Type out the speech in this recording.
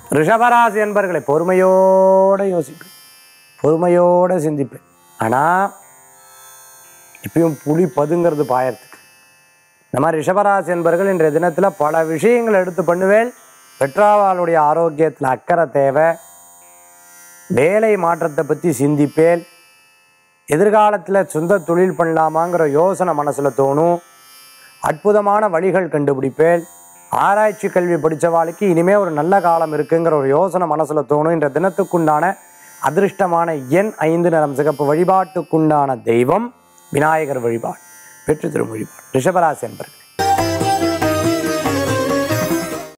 ரிஷபராசி என்பர்களை பொறுமையோடு யோசிப்பேன் பொறுமையோடு சிந்திப்பேன் ஆனால் இப்பயும் புலி பதுங்கிறது பாயறதுக்கு இந்த மாதிரி ரிஷபராசி என்பர்கள் இன்றைய தினத்தில் பல விஷயங்களை எடுத்து பண்ணுவேன் பெற்றாவாளுடைய ஆரோக்கியத்தில் அக்கறை தேவை வேலை மாற்றத்தை பற்றி சிந்திப்பேன் எதிர்காலத்தில் சொந்த தொழில் பண்ணலாமாங்கிற யோசனை மனசில் தோணும் அற்புதமான வழிகள் கண்டுபிடிப்பேன் ஆராய்ச்சி கல்வி படித்தவாளுக்கு இனிமே ஒரு நல்ல காலம் இருக்குங்கிற ஒரு யோசனை மனசில் தோணும் என்ற தினத்துக்குண்டான அதிர்ஷ்டமான எண் ஐந்து நிறம் சிகப்பு வழிபாட்டுக்குண்டான தெய்வம் விநாயகர் வழிபாடு வெற்றி திரும் வழிபாடு ரிஷபராசி என்பர்கள்